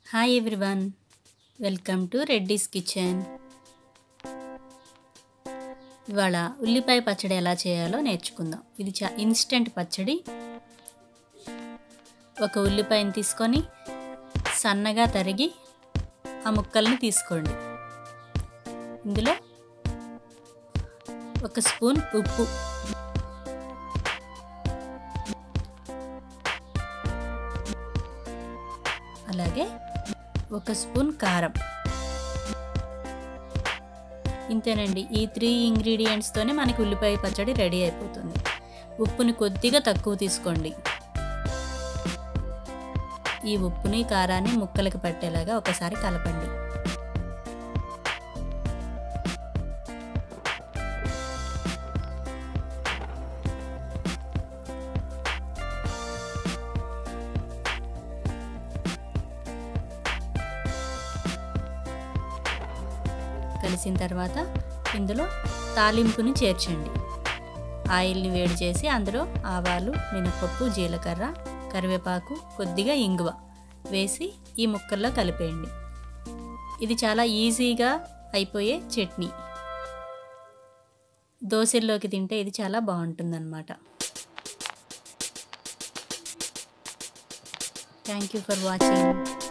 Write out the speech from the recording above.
hi everyone welcome to Reddy's kitchen ఇవాళ ఉల్లిపాయ పచ్చడి ఎలా చేయాలో నేర్చుకుందాం ఇది చా ఇన్స్టెంట్ పచ్చడి ఒక ఉల్లిపాయని తీసుకొని సన్నగా తరిగి ఆ ముక్కల్ని తీసుకోండి ఇందులో ఒక స్పూన్ ఉప్పు అలాగే ఒక స్పూన్ కారం ఇంతేనండి ఈ త్రీ ఇంగ్రీడియంట్స్తోనే మనకి ఉల్లిపాయ పచ్చడి రెడీ అయిపోతుంది ఉప్పుని కొద్దిగా తక్కువ తీసుకోండి ఈ ఉప్పుని కారాన్ని ముక్కలకి పట్టేలాగా ఒకసారి కలపండి కలిసిన తర్వాత ఇందులో తాలింపుని చేర్చండి ఆయిల్ని వేడి చేసి అందులో ఆవాలు మినపప్పు జీలకర్ర కరివేపాకు కొద్దిగా ఇంగువ వేసి ఈ ముక్కల్లో కలిపేయండి ఇది చాలా ఈజీగా అయిపోయే చట్నీ దోశల్లోకి తింటే ఇది చాలా బాగుంటుందన్నమాట థ్యాంక్ యూ ఫర్ వాచింగ్